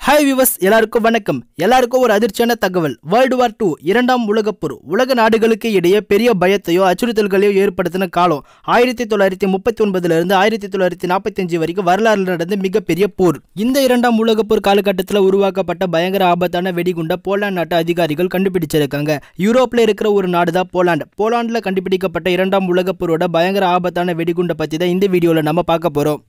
hi விவஸ் எல்லாருக்கும் வணக்கம் எல்லாருக்கும் ஒரு அதிர்ச்சியான தகவல் வேர்ல்டு வார் டூ இரண்டாம் உலகப் போர் உலக நாடுகளுக்கு இடையே பெரிய பயத்தையோ அச்சுறுத்தல்களையோ ஏற்படுத்தின காலம் ஆயிரத்தி தொள்ளாயிரத்தி முப்பத்தி ஒன்பதுல இருந்து ஆயிரத்தி தொள்ளாயிரத்தி நாற்பத்தி அஞ்சு வரைக்கும் வரலாறுல நடந்த மிகப்பெரிய போர் இந்த இரண்டாம் உலகப் போர் காலகட்டத்தில் உருவாக்கப்பட்ட பயங்கர ஆபத்தான வெடிகுண்டை போலாந்து நாட்டு அதிகாரிகள் கண்டுபிடிச்சிருக்காங்க யூரோப்ல இருக்கிற ஒரு நாடு தான் போலாந்து போலாந்துல கண்டுபிடிக்கப்பட்ட இரண்டாம் உலகப் போரோட பயங்கர ஆபத்தான வெடிகுண்டை பத்தி தான் இந்த வீடியோல நம்ம பார்க்க போறோம்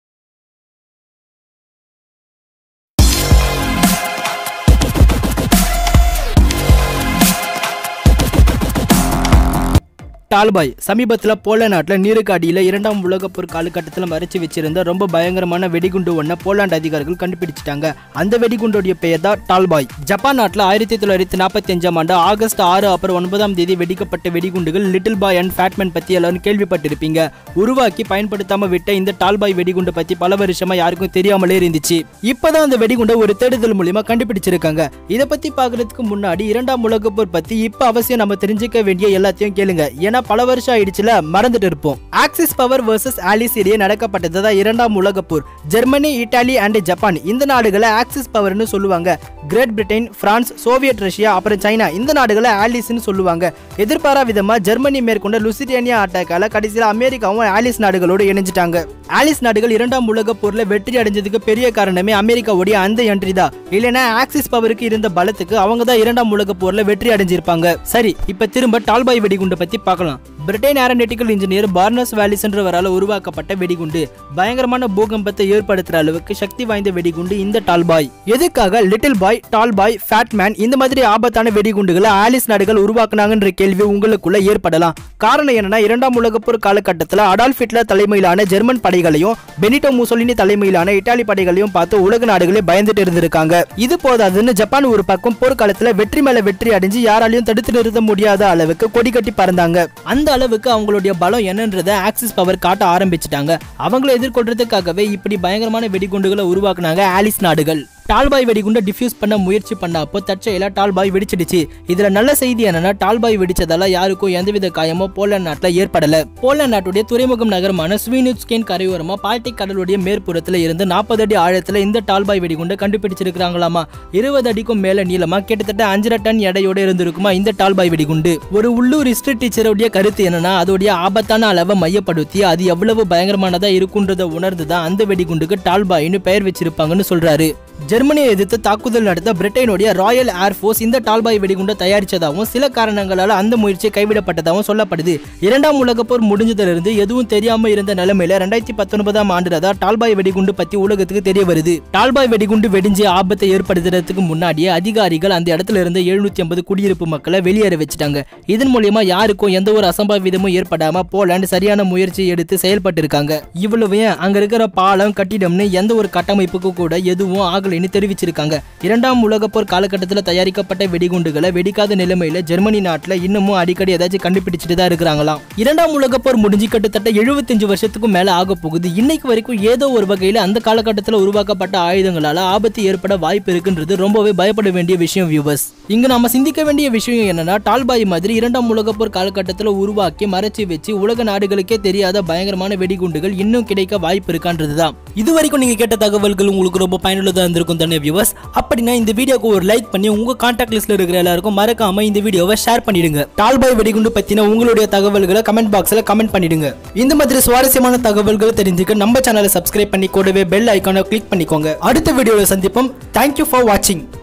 டால்பாய் சமீபத்தில் போல நாட்டில் நீருக்கு அடியில் இரண்டாம் உலகப் போர் காலகட்டத்தில் மறைச்சு வச்சிருந்த ரொம்ப பயங்கரமான வெடிகுண்டு ஒன்றை போலாந்து அதிகாரிகள் கண்டுபிடிச்சிட்டாங்க அந்த வெடிகுண்டோடைய பெயர் தான் டால்பாய் ஜப்பான் நாட்டில் ஆயிரத்தி தொள்ளாயிரத்தி நாற்பத்தி அஞ்சாம் ஆண்டு ஆகஸ்ட் ஆறு அப்புறம் ஒன்பதாம் தேதி வெடிக்கப்பட்ட வெடிகுண்டுகள் லிட்டில் பாய் அண்ட் ஃபேட்மேன் பற்றி எல்லாரும் கேள்விப்பட்டிருப்பீங்க உருவாக்கி பயன்படுத்தாம விட்ட இந்த டால்பாய் வெடிகுண்டு பற்றி பல வருஷமா யாருக்கும் தெரியாமலே இருந்துச்சு இப்போதான் அந்த வெடிகுண்டை ஒரு தேடுதல் மூலியமா கண்டுபிடிச்சிருக்காங்க இதை பத்தி பார்க்கறதுக்கு முன்னாடி இரண்டாம் உலகப் போர் பத்தி இப்ப அவசியம் நம்ம தெரிஞ்சுக்க வேண்டிய எல்லாத்தையும் கேளுங்க ஏன்னா பல வருஷம் ஆயிடுச்சுல மறந்துட்டு இருப்போம் ஆக்சிஸ் பவர் வர்சஸ் ஆலிஸ் இடையே நடக்கப்பட்டது தான் இரண்டாம் உலகப் போர் ஜெர்மனி இட்டாலி அண்ட் ஜப்பான் இந்த நாடுகளை ஆக்சிஸ் பவர்னு சொல்லுவாங்க Great Britain France Soviet Russia அப்புறம் சைனா இந்த நாடுகளை ஆலிஸ்னு சொல்லுவாங்க எதிர்பாரா விதமா ஜெர்மனி மேற்கொண்ட லுசிடேனியா அட்டாக்கால கடைசியில் அமெரிக்காவும் ஆலிஸ் நாடுகளோடு இணைஞ்சிட்டாங்க ஆலிஸ் நாடுகள் இரண்டாம் உலகப் போர்ல வெற்றி அடைஞ்சதுக்கு பெரிய காரணமே அமெரிக்காவுடைய அந்த என்ட்ரி தான் இல்லைன்னா ஆக்சிஸ் பவருக்கு இருந்த பலத்துக்கு அவங்க தான் இரண்டாம் உலகப் போர்ல வெற்றி அடைஞ்சிருப்பாங்க சரி இப்ப திரும்ப டால்பாய் வெடிகுண்டை பத்தி பார்க்கலாம் Britain aeronautical engineer Barnes Wallis என்றவரால் உருவாக்கப்பட்ட வெடிகுண்டு பயங்கரமான பூகம்பத்தை ஏற்படுத்துற அளவுக்கு சக்தி வாய்ந்த வெடிகுண்டு இந்த டால்பாய் எதுக்காக Little Boy Tallboy Fat Man இந்த மாதிரி ஆபத்தான வெடிகுண்டுகளை ஆலிஸ் நாடுகள் உருவாக்குனாங்கன்ற கேள்வி உங்களுக்குள்ள ஏற்படலாம் காரணம் என்னன்னா இரண்டாம் உலகப் போர் காலகட்டத்தில் அடால்ஃப் ஹிட்லர் தலைமையிலான ஜெர்மன் படைகளையும் பெனிட்டோ முசோலினி தலைமையிலான இட்டாலி படைகளையும் பார்த்து உலக நாடுகளே பயந்துட்டு இருந்திருக்காங்க இது போதாதுன்னு ஜப்பான் ஒரு பக்கம் போர்க்காலத்துல வெற்றி மேல வெற்றி அடைஞ்சு யாராலையும் தடுத்து நிறுத்த முடியாத அளவுக்கு கொடி கட்டி பறந்தாங்க அந்த அளவுக்கு அவங்களுடைய பலம் என்னன்றதை ஆக்சிஸ் பவர் காட்ட ஆரம்பிச்சிட்டாங்க அவங்களை எதிர்கொள்றதுக்காகவே இப்படி பயங்கரமான வெடிகுண்டுகளை உருவாக்குனாங்க ஆலிஸ் நாடுகள் டால்பாய் வெடிகுண்டை டிஃப்யூஸ் பண்ண முயற்சி பண்ணப்போ தற்செயலா டால்பாய் வெடிச்சிடுச்சு இதுல நல்ல செய்தி என்னன்னா டால்பாய் வெடிச்சதால யாருக்கும் எந்தவித காயமோ போலந்து நாட்டுல ஏற்படல போலந்து நாட்டுடைய துறைமுகம் நகரமான ஸ்வீனுஸ்கேன் கரையோரமா பால்டிக் கடலுடைய மேற்புறத்துல இருந்து நாற்பது அடி ஆழத்துல இந்த டால்பாய் வெடிகுண்டை கண்டுபிடிச்சிருக்காங்களாமா இருபது அடிக்கும் மேல நீளமா கிட்டத்தட்ட அஞ்சரை டன் எடையோட இருந்திருக்குமா இந்த டால்பாய் வெடிகுண்டு ஒரு உள்ளூர் ஹிஸ்டரி டீச்சருடைய கருத்து என்னன்னா அதோடைய ஆபத்தான அளவை மையப்படுத்தி அது எவ்வளவு பயங்கரமானதா இருக்குன்றத உணர்ந்து தான் அந்த வெடிகுண்டுக்கு டால்பாய்னு பெயர் வச்சிருப்பாங்கன்னு சொல்றாரு ஜெர்மனியை எதிர்த்து தாக்குதல் நடத்த பிரிட்டனுடைய ராயல் ஏர்ஃபோர்ஸ் இந்த டால்பாய் வெடிகுண்டை தயாரிச்சதாகவும் சில காரணங்களால அந்த முயற்சி கைவிடப்பட்டதாகவும் சொல்லப்படுது இரண்டாம் உலகப் போர் முடிஞ்சதிலிருந்து எதுவும் தெரியாம இருந்த நிலைமையில ரெண்டாயிரத்தி பத்தொன்பதாம் ஆண்டுல தான் டால்பாய் வெடிகுண்டு பத்தி உலகத்துக்கு தெரிய வருது டால்பாய் வெடிகுண்டு வெடிஞ்சு ஆபத்தை ஏற்படுத்துறதுக்கு முன்னாடியே அதிகாரிகள் அந்த இடத்துல இருந்த எழுநூத்தி ஐம்பது குடியிருப்பு மக்களை வெளியேற வச்சுட்டாங்க இதன் மூலியமா யாருக்கும் எந்த ஒரு அசம்பாவிதமும் ஏற்படாம போலாந்து சரியான முயற்சி எடுத்து செயல்பட்டு இருக்காங்க இவ்வளவு ஏன் அங்க இருக்கிற பாலம் கட்டிடம்னு எந்த ஒரு கட்டமைப்புக்கு கூட எதுவும் ஆகலைன்னு தெரிவிச்சிருக்காங்க இரண்டாம் உலகப் போர் காலகட்டத்தில் தயாரிக்கப்பட்ட வெடிகுண்டுகளை வெடிக்காத நிலைமையில ஜெர்மனி நாட்டுல இன்னமும் அடிக்கடி ஏதாச்சும் கண்டுபிடிச்சிட்டு தான் இருக்கிறாங்களாம் இரண்டாம் உலகப் போர் முடிஞ்சு கிட்டத்தட்ட எழுபத்தஞ்சு வருஷத்துக்கும் மேல ஆக போகுது இன்னைக்கு வரைக்கும் ஏதோ ஒரு வகையில அந்த காலகட்டத்தில் உருவாக்கப்பட்ட ஆயுதங்களால ஆபத்து ஏற்பட வாய்ப்பு இருக்குன்றது ரொம்பவே பயப்பட வேண்டிய விஷயம் வியூவர்ஸ் இங்க நாம சிந்திக்க வேண்டிய விஷயம் என்னன்னா டால்பாய் மாதிரி இரண்டாம் உலகப் போர் காலகட்டத்தில் உருவாக்கி மறைச்சு வச்சு உலக நாடுகளுக்கே தெரியாத பயங்கரமான வெடிகுண்டுகள் இன்னும் கிடைக்க வாய்ப்பு இருக்கான்றதுதான் இது வரைக்கும் நீங்க கேட்ட தகவல்கள் உங்களுக்கு ரொம்ப பயனுள்ளதா இருந்திருக்கும் தானே வியூவர்ஸ் அப்படின்னா இந்த வீடியோக்கு ஒரு லைக் பண்ணி உங்க கான்டாக்ட் லிஸ்ட்ல இருக்கிற எல்லாருக்கும் மறக்காம இந்த வீடியோவை ஷேர் பண்ணிடுங்க டால்பாய் வெடிகுண்டு பத்தின உங்களுடைய தகவல்களை கமெண்ட் பாக்ஸ்ல கமெண்ட் பண்ணிடுங்க இந்த மாதிரி சுவாரஸ்யமான தகவல்களை தெரிஞ்சுக்க நம்ம சேனலை சப்ஸ்கிரைப் பண்ணி கூடவே பெல் ஐக்கானை கிளிக் பண்ணிக்கோங்க அடுத்த வீடியோவில் சந்திப்போம் தேங்க்யூ ஃபார் வாட்சிங்